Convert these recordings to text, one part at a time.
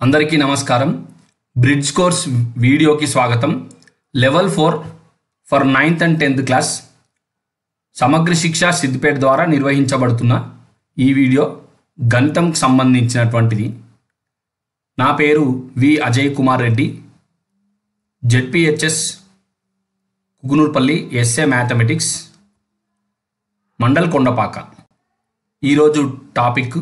అందరికీ నమస్కారం bridge course వీడియోకి స్వాగతం level four for ninth and tenth class Samagra Shiksha Siddipet ద్వారా నిర్వహించబడుతున్న ఈ వీడియో గణితంకి సంబంధించినటువంటిది నా పేరు V Ajay Kumar Reddy ZPHS Kukunoorpally SA mathematics mandal Kondapaka ఈరోజు టాపిక్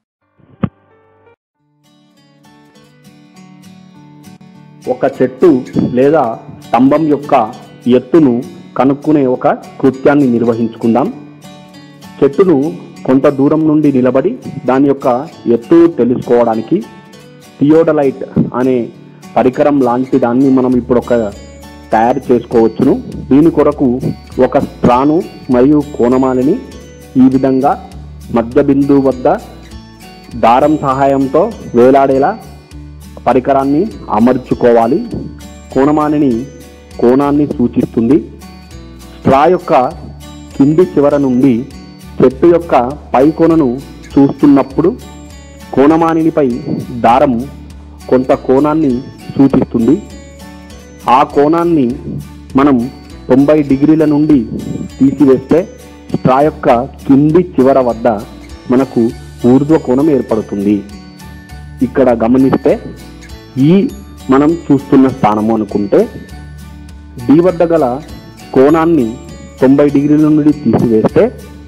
ఒక చెట్టు లేదా స్తంభం యొక్క ఎత్తును కనుక్కునే ఒక కృత్యాన్ని నిర్వహించుకుందాం చెట్టును కొంత దూరం నుండి నిలబడి దాని యొక్క ఎత్తు తెలుసుకోవడానికి థియోడలైట్ అనే పరికరం లాంటి దాన్ని మనం ఇప్పుడు ఒక తయారు చేసుకోవచ్చును దీని కొరకు ఒక స్ట్రాను మరియు కోణమాలిని ఈ విధంగా మధ్య బిందువు వద్ద దారం సహాయంతో వేలాడేలా పరికరాన్ని అమర్చుకోవాలి కోణమానిని కోణాన్ని సూచిస్తుంది స్ట్రా యొక్క కింది చివర నుండి చెట్టు యొక్క పై కొనను చూస్తున్నప్పుడు కోణమానినిపై దారం కొంత కోణాన్ని సూచిస్తుంది ఆ కోణాన్ని మనం తొంభై డిగ్రీల నుండి తీసివేస్తే స్ట్రా యొక్క కింది చివర వద్ద మనకు ఊర్ధ్వ కోణం ఏర్పడుతుంది ఇక్కడ గమనిస్తే ఈ మనం చూస్తున్న స్థానము అనుకుంటే డి వద్ద గల కోణాన్ని తొంభై డిగ్రీల నుండి తీసివేస్తే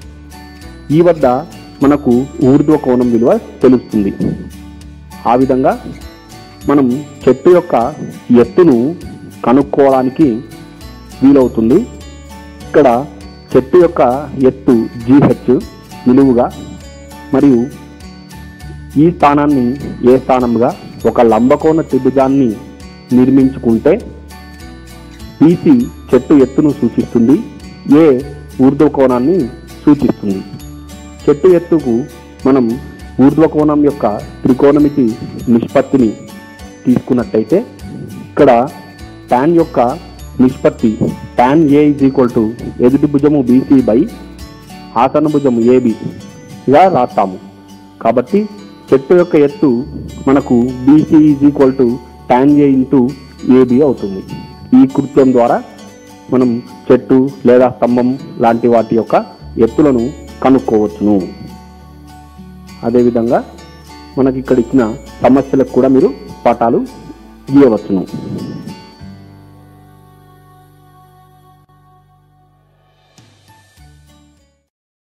ఈ వద్ద మనకు ఊర్ధ్వ కోణం విలువ తెలుస్తుంది ఆ విధంగా మనం చెట్టు యొక్క ఎత్తును కనుక్కోవడానికి వీలవుతుంది ఇక్కడ చెట్టు యొక్క ఎత్తు జీహెచ్ నిలువుగా మరియు ఈ స్థానాన్ని ఏ స్థానంగా ఒక లంబకోణ త్రిభుజాన్ని నిర్మించుకుంటే బీసీ చెట్టు ఎత్తును సూచిస్తుంది ఏ ఊర్ధ్వ కోణాన్ని సూచిస్తుంది చెట్టు ఎత్తుకు మనం ఊర్ధ్వ కోణం యొక్క త్రికోణమితి నిష్పత్తిని తీసుకున్నట్టయితే ఇక్కడ టాన్ యొక్క నిష్పత్తి tan A is equal to ఎదుటి భుజము బీసీ బై ఆసన భుజము ఏబిగా రాస్తాము కాబట్టి చెట్టు యొక్క ఎత్తు మనకు BC is equal to tan A into AB అవుతుంది ఈ కృత్యం ద్వారా మనం చెట్టు లేదా స్తంభం లాంటి వాటి యొక్క ఎత్తులను కనుక్కోవచ్చును అదేవిధంగా మనకి ఇక్కడ ఇచ్చిన సమస్యలకు కూడా మీరు పటాలు గీయవచ్చును